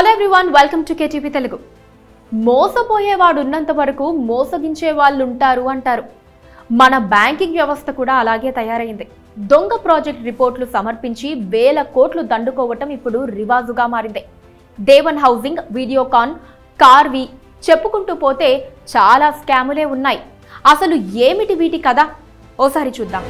hello everyone welcome to KTP Telugu మోసపోయేవాడు ఉన్నంత వరకు మోసగించే వాళ్ళు ఉంటారు అంటారు మన బ్యాంకింగ్ వ్యవస్థ కూడా అలాగే తయారైంది దొంగ ప్రాజెక్ట్ రిపోర్ట్లు సమర్పించి వేల కోట్లు దండుకోవటం ఇప్పుడు రివాజుగా మారింది దేవన్ హౌసింగ్ వీడియోకాన్ కార్వి చెప్పుకుంటూ పోతే చాలా స్కాములే ఉన్నాయి అసలు ఏమిటి వీటి కథ ఓసారి చూద్దాం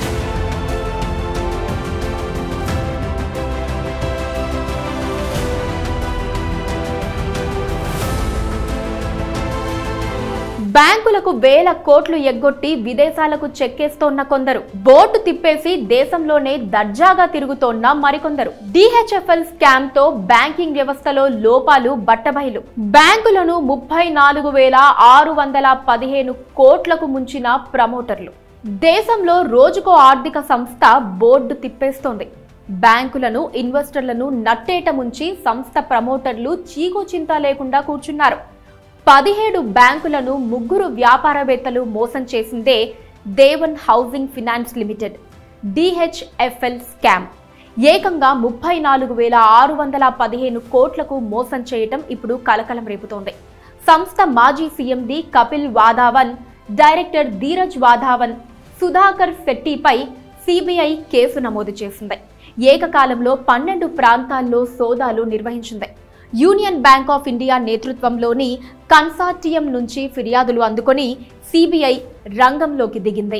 బ్యాంకులకు వేల కోట్లు ఎగ్గొట్టి విదేశాలకు చెక్కేస్తోన్న కొందరు బోర్డు తిప్పేసి దేశంలోనే దర్జాగా తిరుగుతోన్న మరికొందరు డిహెచ్ఎఫ్ఎల్ స్కామ్ తో బ్యాంకింగ్ వ్యవస్థలో లోపాలు బట్టబయలు బ్యాంకులను ముప్పై నాలుగు వేల ఆరు వందల పదిహేను కోట్లకు ముంచిన ప్రమోటర్లు దేశంలో రోజుకో ఆర్థిక సంస్థ బోర్డు తిప్పేస్తోంది బ్యాంకులను ఇన్వెస్టర్లను నట్టేట ముంచి సంస్థ ప్రమోటర్లు చీకు చింత లేకుండా కూర్చున్నారు పదిహేడు బ్యాంకులను ముగ్గురు వ్యాపారవేత్తలు మోసం చేసిందే Dewan housing finance limited DHFL scam ఏకంగా ముప్పై నాలుగు వేల ఆరు వందల పదిహేను కోట్లకు మోసం చేయటం ఇప్పుడు కలకలం రేపుతోంది సంస్థ మాజీ సీఎండి కపిల్ వాధావన్ డైరెక్టర్ ధీరజ్ వాధావన్ సుధాకర్ శెట్టిపై సిబిఐ కేసు నమోదు చేసింది ఏకకాలంలో పన్నెండు ప్రాంతాల్లో సోదాలు నిర్వహించింది యూనియన్ బ్యాంక్ ఆఫ్ ఇండియా నేతృత్వంలోని కన్సార్టియం నుంచి ఫిర్యాదులు అందుకొని సిబిఐ రంగంలోకి దిగింది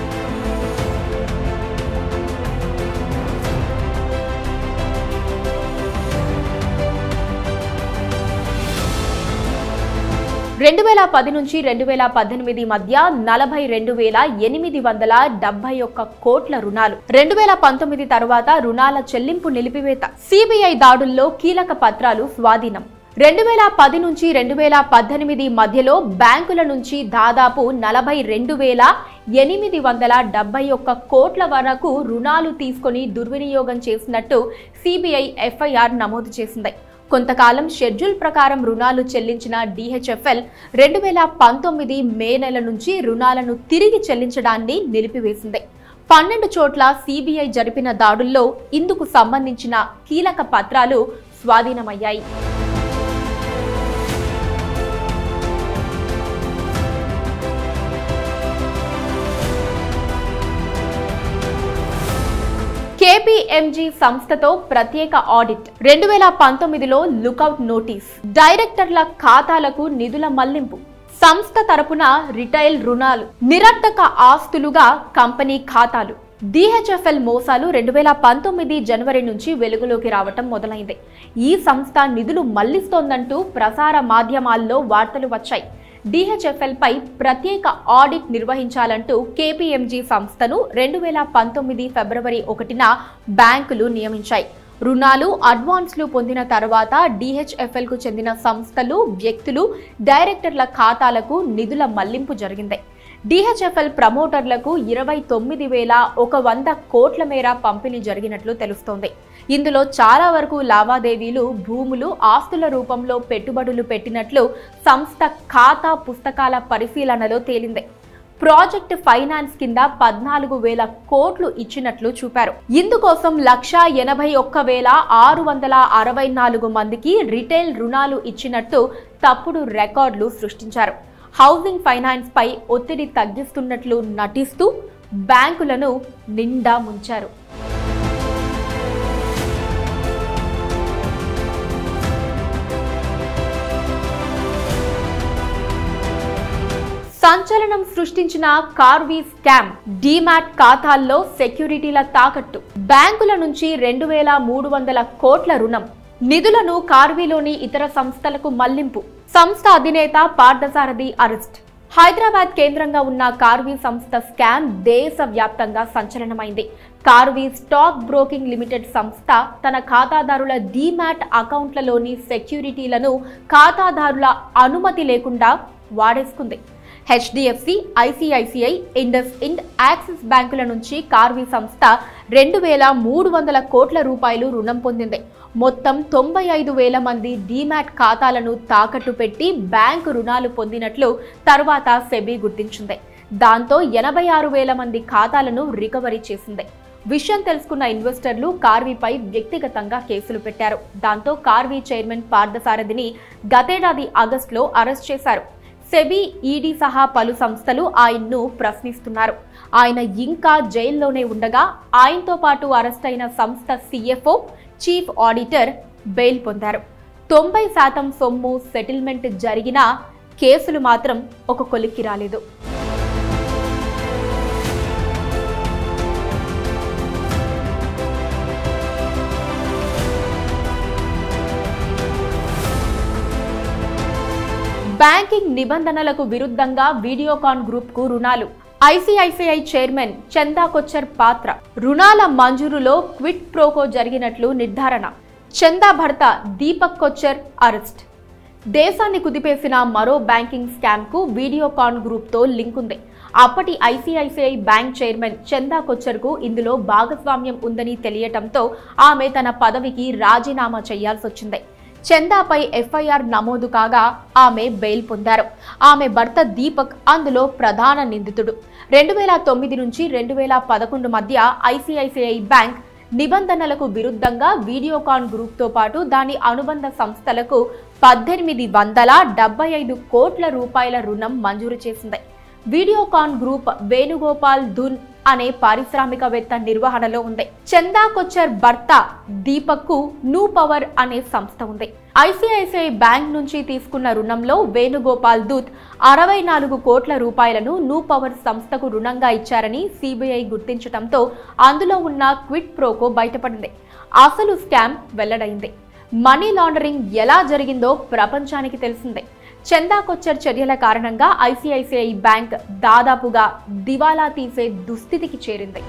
రెండు వేల పది నుంచి రెండు వేల పద్దెనిమిది మధ్య నలభై రెండు వేల ఎనిమిది వందల డెబ్బై ఒక్క కోట్ల రుణాలు రెండు వేల పంతొమ్మిది తర్వాత రుణాల చెల్లింపు నిలిపివేత సిబిఐ దాడుల్లో కీలక పత్రాలు స్వాధీనం రెండు వేల పది నుంచి రెండు వేల పద్దెనిమిది మధ్యలో బ్యాంకుల నుంచి దాదాపు నలభై రెండు వేల ఎనిమిది వందల డెబ్బై ఒక్క కోట్ల వరకు రుణాలు తీసుకొని దుర్వినియోగం చేసినట్టు సిబిఐ ఎఫ్ఐఆర్ నమోదు చేసింది కొంతకాలం షెడ్యూల్ ప్రకారం రుణాలు చెల్లించిన డిహెచ్ఎఫ్ఎల్ రెండు వేల పంతొమ్మిది మే నెల నుంచి రుణాలను తిరిగి చెల్లించడాన్ని నిలిపివేసింది పన్నెండు చోట్ల సిబిఐ జరిపిన దాడుల్లో ఇందుకు సంబంధించిన కీలక పత్రాలు స్వాధీనమయ్యాయి కేపీఎంజీ సంస్థతో ప్రత్యేక ఆడిట్ రెండు వేల పంతొమ్మిదిలో లుకౌట్ నోటీస్ డైరెక్టర్ల ఖాతాలకు నిధుల మళ్లింపు సంస్థ తరపున రిటైల్ రుణాలు నిరర్థక ఆస్తులుగా కంపెనీ ఖాతాలు డిహెచ్ఎఫ్ఎల్ మోసాలు రెండు వేల పంతొమ్మిది జనవరి నుంచి వెలుగులోకి రావటం మొదలైంది ఈ సంస్థ నిధులు మళ్లిస్తోందంటూ ప్రసార మాధ్యమాల్లో వార్తలు వచ్చాయి డిహెచ్ఎఫ్ఎల్ పై ప్రత్యేక ఆడిట్ నిర్వహించాలంటూ కేపీఎంజీ సంస్థను రెండు వేల పంతొమ్మిది ఫిబ్రవరి ఒకటిన బ్యాంకులు నియమించాయి రుణాలు అడ్వాన్స్లు పొందిన తర్వాత డిహెచ్ఎఫ్ఎల్ కు చెందిన సంస్థలు వ్యక్తులు డైరెక్టర్ల ఖాతాలకు నిధుల మళ్లింపు జరిగింది డిహెచ్ఎఫ్ఎల్ ప్రమోటర్లకు ఇరవై తొమ్మిది వేల ఒక వంద కోట్ల మేర పంపిణీ జరిగినట్లు తెలుస్తోంది ఇందులో చాలా వరకు లావాదేవీలు భూములు ఆస్తుల రూపంలో పెట్టుబడులు పెట్టినట్లు సంస్థ ఖాతా పుస్తకాల పరిశీలనలో తేలింది ప్రాజెక్ట్ ఫైనాన్స్ కింద పద్నాలుగు వేల కోట్లు ఇచ్చినట్లు చూపారు ఇందుకోసం లక్ష ఎనభై ఒక్క వేల ఆరు వందల అరవై నాలుగు మందికి రిటైల్ రుణాలు ఇచ్చినట్టు తప్పుడు రికార్డులు సృష్టించారు హౌసింగ్ ఫైనాన్స్ పై ఒత్తిడి తగ్గిస్తున్నట్లు నటిస్తూ బ్యాంకులను నిండా ముంచారు సంచలనం సృష్టించిన కార్వీ స్కామ్ డీమాట్ ఖాతాల్లో సెక్యూరిటీల తాకట్టు బ్యాంకుల నుంచి రెండు వేల మూడు వందల కోట్ల రుణం నిధులను కార్వీలోని ఇతర సంస్థలకు మళ్లింపు సంస్థ అధినేత పార్థసారథి అరెస్ట్ హైదరాబాద్ కేంద్రంగా ఉన్న కార్వీ సంస్థ స్కామ్ దేశవ్యాప్తంగా సంచలనమైంది కార్వీ స్టాక్ బ్రోకింగ్ లిమిటెడ్ సంస్థ తన ఖాతాదారుల డీమాట్ అకౌంట్లలోని సెక్యూరిటీలను ఖాతాదారుల అనుమతి లేకుండా వాడేసుకుంది HDFC ICICI IndusInd Axis బ్యాంకుల నుంచి కార్వీ సంస్థ రెండు వేల మూడు వందల కోట్ల రూపాయలు రుణం పొందింది మొత్తం తొంభై ఐదు వేల మంది డీమాట్ ఖాతాలను తాకట్టు పెట్టి బ్యాంకు రుణాలు పొందినట్లు తర్వాత సెబీ గుర్తించింది దాంతో ఎనభై ఆరు వేల మంది ఖాతాలను రికవరీ చేసింది విషయం తెలుసుకున్న ఇన్వెస్టర్లు కార్వీపై వ్యక్తిగతంగా కేసులు పెట్టారు దాంతో కార్వీ చైర్మన్ పార్థసారథిని గతేడాది ఆగస్టులో అరెస్ట్ చేశారు సెబీ ఈడీ సహా పలు సంస్థలు ఆయన్ను ప్రశ్నిస్తున్నారు ఆయన ఇంకా జైల్లోనే ఉండగా ఆయనతో పాటు అరెస్ట్ అయిన సంస్థ సీఎఫ్ఓ చీఫ్ ఆడిటర్ బెయిల్ పొందారు తొంభై శాతం సొమ్ము సెటిల్మెంట్ జరిగినా కేసులు మాత్రం ఒక కొలిక్కి రాలేదు బ్యాంకింగ్ నిబంధనలకు విరుద్ధంగా వీడియోకాన్ గ్రూప్ కు రుణాలు ఐసిఐసిఐ చైర్మన్ చందా కొచ్చర్ పాత్ర రుణాల మంజూరులో క్విట్ ప్రోకో జరిగినట్లు నిర్ధారణ చందా భర్త దీపక్ కొచ్చర్ అరెస్ట్ దేశాన్ని కుదిపేసిన మరో బ్యాంకింగ్ స్కామ్ కు వీడియోకాన్ గ్రూప్ తో లింక్ ఉంది అప్పటి ఐసిఐసిఐ బ్యాంక్ చైర్మన్ చందా కొచ్చర్ కు ఇందులో భాగస్వామ్యం ఉందని తెలియటంతో ఆమె తన పదవికి రాజీనామా చేయాల్సి వచ్చింది చందాపై ఎఫ్ఐఆర్ నమోదు కాగా ఆమె బెయిల్ పొందారు ఆమె భర్త దీపక్ అందులో ప్రధాన నిందితుడు రెండు వేల తొమ్మిది నుంచి రెండు వేల పదకొండు మధ్య ఐసిఐసిఐ బ్యాంక్ నిబంధనలకు విరుద్ధంగా వీడియోకాన్ గ్రూప్తో పాటు దాని అనుబంధ సంస్థలకు పద్దెనిమిది వందల డెబ్బై ఐదు కోట్ల రూపాయల రుణం మంజూరు చేసింది వీడియోకాన్ గ్రూప్ వేణుగోపాల్ ధున్ అనే పారిశ్రామికవేత్త నిర్వహణలో ఉంది చందా కొచ్చర్ భర్త దీపక్ కు నూ పవర్ అనే సంస్థ ఉంది ఐసిఐసిఐ బ్యాంక్ నుంచి తీసుకున్న రుణంలో వేణుగోపాల్ దూత్ అరవై నాలుగు కోట్ల రూపాయలను నూ పవర్ సంస్థకు రుణంగా ఇచ్చారని సిబిఐ గుర్తించడంతో అందులో ఉన్న క్విట్ ప్రోకో బయటపడింది అసలు స్కామ్ వెల్లడైంది మనీ లాండరింగ్ ఎలా జరిగిందో ప్రపంచానికి తెలిసిందే చందా కొచ్చర్ చర్యల కారణంగా ఐసిఐసిఐ బ్యాంక్ దాదాపుగా దివాలా తీసే దుస్థితికి చేరింది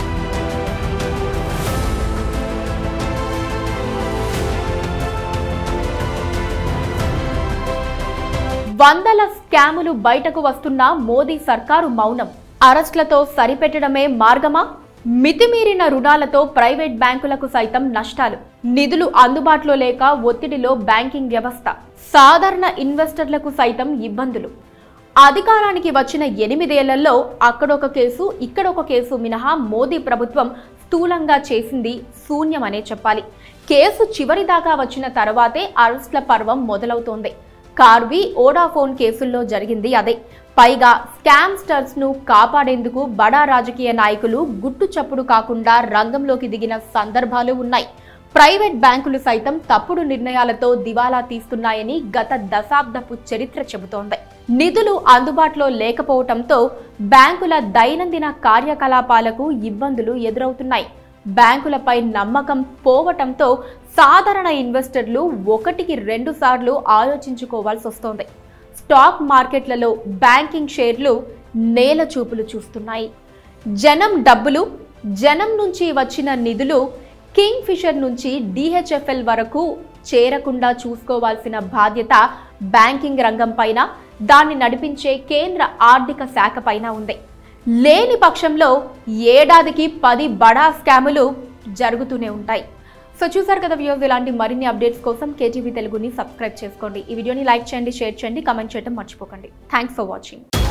వందల స్కాములు బయటకు వస్తున్నా మోదీ సర్కారు మౌనం అరెస్ట్లతో సరిపెట్టడమే మార్గమా మితిమీరిన రుణాలతో ప్రైవేట్ బ్యాంకులకు సైతం నష్టాలు నిధులు అందుబాటులో లేక ఒత్తిడిలో బ్యాంకింగ్ వ్యవస్థ సాధారణ ఇన్వెస్టర్లకు సైతం ఇబ్బందులు అధికారానికి వచ్చిన ఎనిమిదేళ్లలో అక్కడొక కేసు ఇక్కడొక కేసు మినహా మోదీ ప్రభుత్వం స్థూలంగా చేసింది శూన్యమనే చెప్పాలి కేసు చివరి దాకా వచ్చిన తర్వాతే అరెస్ట్ల పర్వం మొదలవుతోంది కార్వి ఓడాఫోన్ కేసుల్లో జరిగింది అదే పైగా స్కామ్స్టర్స్ ను కాపాడేందుకు బడా రాజకీయ నాయకులు గుట్టు చప్పుడు కాకుండా రంగంలోకి దిగిన సందర్భాలు ఉన్నాయి ప్రైవేట్ బ్యాంకులు సైతం తప్పుడు నిర్ణయాలతో దివాలా తీస్తున్నాయని గత దశాబ్దపు చరిత్ర చెబుతోంది నిధులు అందుబాటులో లేకపోవటంతో బ్యాంకుల దైనందిన కార్యకలాపాలకు ఇబ్బందులు ఎదురవుతున్నాయి బ్యాంకులపై నమ్మకం పోవటంతో సాధారణ ఇన్వెస్టర్లు ఒకటికి రెండు సార్లు ఆలోచించుకోవాల్సి వస్తోంది స్టాక్ మార్కెట్లలో బ్యాంకింగ్ షేర్లు నేల చూపులు చూస్తున్నాయి జనం డబ్బులు జనం నుంచి వచ్చిన నిధులు కింగ్ ఫిషర్ నుంచి డిహెచ్ఎఫ్ఎల్ వరకు చేరకుండా చూసుకోవాల్సిన బాధ్యత బ్యాంకింగ్ రంగం పైన దాన్ని నడిపించే కేంద్ర ఆర్థిక శాఖ పైన ఉంది లేని పక్షంలో ఏడాదికి పది బడా స్కాములు జరుగుతూనే ఉంటాయి సో చూసారు కదా వ్యూస్ ఇలాంటి మరిన్ని అప్డేట్స్ కోసం కేటీవీ తెలుగుని సబ్స్క్రైబ్ చేసుకోండి ఈ వీడియోని లైక్ చేయండి షేర్ చేయండి కమెంట్ చేయడం మర్చిపోకండి థ్యాంక్స్ ఫర్ వాచింగ్